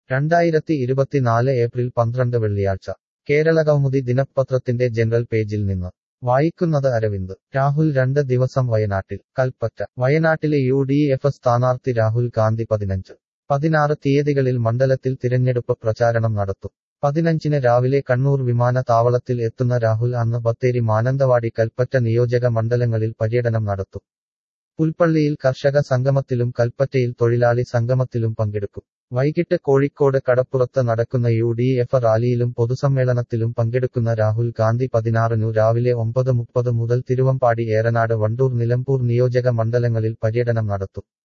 രണ്ടായിരത്തി ഇരുപത്തിനാല് ഏപ്രിൽ പന്ത്രണ്ട് വെള്ളിയാഴ്ച കേരളകൗമുദി ദിനപത്രത്തിന്റെ ജനറൽ പേജിൽ നിന്ന് വായിക്കുന്നത് അരവിന്ദ് രാഹുൽ രണ്ട് ദിവസം വയനാട്ടിൽ കൽപ്പറ്റ വയനാട്ടിലെ യു ഡി എഫ് സ്ഥാനാർത്ഥി രാഹുൽ ഗാന്ധി പതിനഞ്ച് പതിനാറ് തീയതികളിൽ മണ്ഡലത്തിൽ തിരഞ്ഞെടുപ്പ് പ്രചാരണം നടത്തും പതിനഞ്ചിന് രാവിലെ കണ്ണൂർ വിമാനത്താവളത്തിൽ എത്തുന്ന രാഹുൽ അന്ന് ബത്തേരി മാനന്തവാടി കൽപ്പറ്റ നിയോജക മണ്ഡലങ്ങളിൽ പര്യടനം നടത്തും പുൽപ്പള്ളിയിൽ കർഷക സംഗമത്തിലും കൽപ്പറ്റയിൽ തൊഴിലാളി സംഗമത്തിലും പങ്കെടുക്കും വൈകിട്ട് കോഴിക്കോട് കടപ്പുറത്ത് നടക്കുന്ന യു ഡി എഫ് റാലിയിലും പൊതുസമ്മേളനത്തിലും പങ്കെടുക്കുന്ന രാഹുൽ ഗാന്ധി പതിനാറിനു രാവിലെ ഒമ്പത് മുപ്പത് മുതൽ തിരുവമ്പാടി ഏറനാട് വണ്ടൂർ നിലമ്പൂർ നിയോജക മണ്ഡലങ്ങളിൽ പര്യടനം നടത്തും